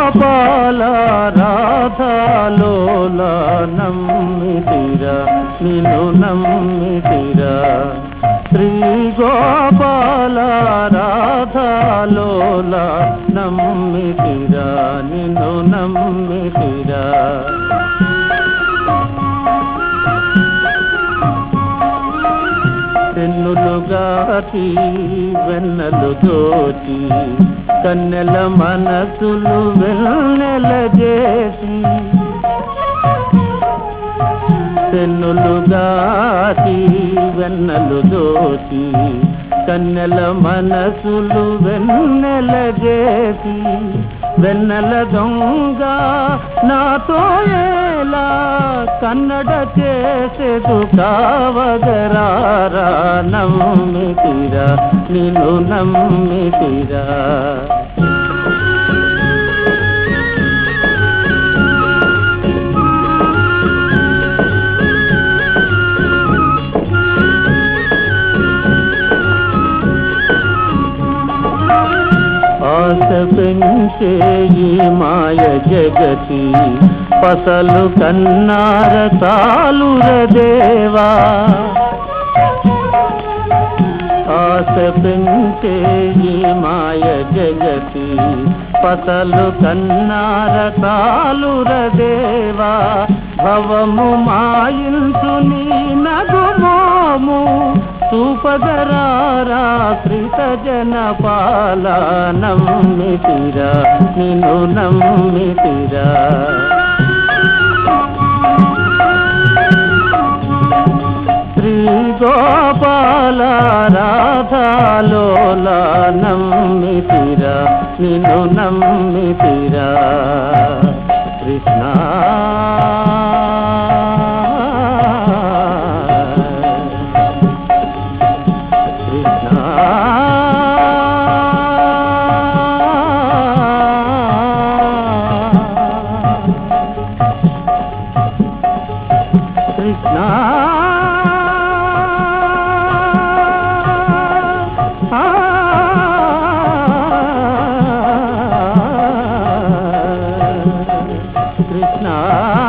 గోపాల రాధాలోల నమ్మితిరా నిన్ను నమ్మితిరా శ్రీ గోపాల రాధాలోల నమ్మితిరా నిన్ను నమ్మితిరా తెన్నులుగాటి వెన్నెలు దోచి కన్నెల మనసులు వెన్నెల చేసి తెన్నులుగాటి వెన్నెలు దోచి కన్నెల మనసులు వెన్నెల చేసి వెన్నెల దొంగ నాతో ఎలా కన్నడ చేసేదు కావగరారా నమ్మితిరా నిన్ను నమ్మితిరా ఆశ పెంచే ఈ మాయ జగతి పసలు కన్నార తాలుర దేవా ఆశ పెంచే ఈ మాయ జగతి పసలు కన్నార తాలుర దేవా భవము మాయించు నీ నగుమోము చూపగరారా కృత జన పాల నమ్మితిరా నిన్ను నమ్మితిరా శ్రీ గోపాల రాధాలోల నమ్మితిరా నిన్ను నమ్మితిరా కృష్ణ కృష్ణ కృష్ణ కృష్ణ